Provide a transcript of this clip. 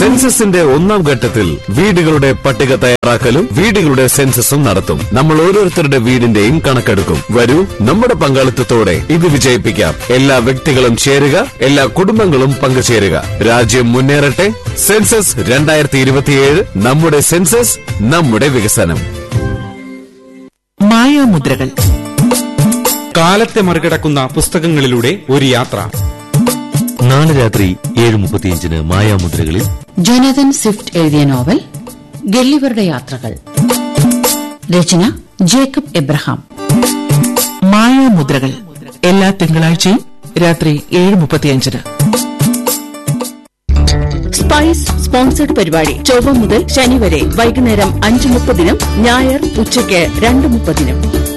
സെൻസസിന്റെ ഒന്നാം ഘട്ടത്തിൽ വീടുകളുടെ പട്ടിക തയ്യാറാക്കലും വീടുകളുടെ സെൻസസും നടത്തും നമ്മൾ ഓരോരുത്തരുടെ വീടിന്റെയും കണക്കെടുക്കും വരൂ നമ്മുടെ പങ്കാളിത്തത്തോടെ ഇത് വിജയിപ്പിക്കാം എല്ലാ വ്യക്തികളും ചേരുക എല്ലാ കുടുംബങ്ങളും പങ്കുചേരുക രാജ്യം മുന്നേറട്ടെ സെൻസസ് രണ്ടായിരത്തി ഇരുപത്തിയേഴ് നമ്മുടെ സെൻസസ് നമ്മുടെ വികസനം മായാമുദ്രകൾ കാലത്തെ മറികടക്കുന്ന പുസ്തകങ്ങളിലൂടെ ഒരു യാത്ര നാളെ രാത്രി ഏഴ് മുപ്പത്തിയഞ്ചിന് മായാമുദ്രകളിൽ ജോനാഥൻ സ്വിഫ്റ്റ് എഴുതിയ നോവൽ ഗള്ളിവരുടെ യാത്രകൾ രചന ജേക്കബ് എബ്രഹാം മായാമുദ്രകൾ എല്ലാ തിങ്കളാഴ്ചയും രാത്രി ഏഴ് മുപ്പത്തിയഞ്ചിന് സ്പൈസ് സ്പോൺസർഡ് പരിപാടി ചൊവ്വ മുതൽ ശനി വരെ വൈകുന്നേരം അഞ്ച് മുപ്പതിനും ഞായർ ഉച്ചയ്ക്ക് രണ്ട് മുപ്പതിനും